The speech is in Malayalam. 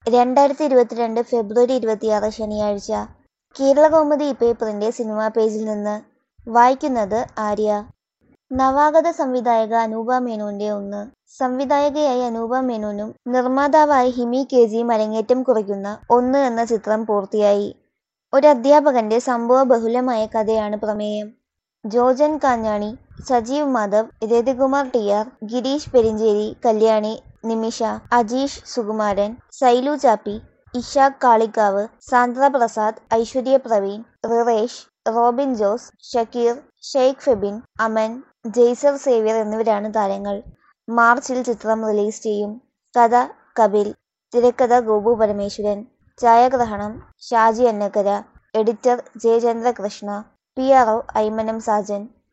രണ്ടായിരത്തി ഇരുപത്തിരണ്ട് ഫെബ്രുവരി ഇരുപത്തിയാറ് ശനിയാഴ്ച കേരളകൗമുദി പേപ്പറിന്റെ സിനിമാ പേജിൽ നിന്ന് വായിക്കുന്നത് ആര്യ നവാഗത സംവിധായക അനൂപ മേനോന്റെ ഒന്ന് സംവിധായകയായി അനൂപ മേനോനും നിർമ്മാതാവായി ഹിമി കെ ജിയും അരങ്ങേറ്റം കുറിക്കുന്ന ഒന്ന് എന്ന ചിത്രം പൂർത്തിയായി ഒരു അധ്യാപകന്റെ സംഭവ ബഹുലമായ കഥയാണ് പ്രമേയം Jojan Kanjani Sajeev Madhav Rathikumar T R Girish Perincheri Kalyani Nimisha Ajeesh Sukumaran Sailu Chappi Ishaq Kalikavu Sandra Prasad Aishwarya Praveen Riresh Robin Jose Shakkir Shaikh Febin Aman Jaiser Xavier എന്നിവരാണ് താരങ്ങൾ മാർച്ചിൽ ചിത്രം റിലീസ് ചെയ്യും കഥ കപിൽ തിരക്കഥ ഗോപു പരമേശ്വരൻ ഛായാഗ്രഹണം Shaji Annakkara editor Jayachandrakrishna P R O Aymanam Sajan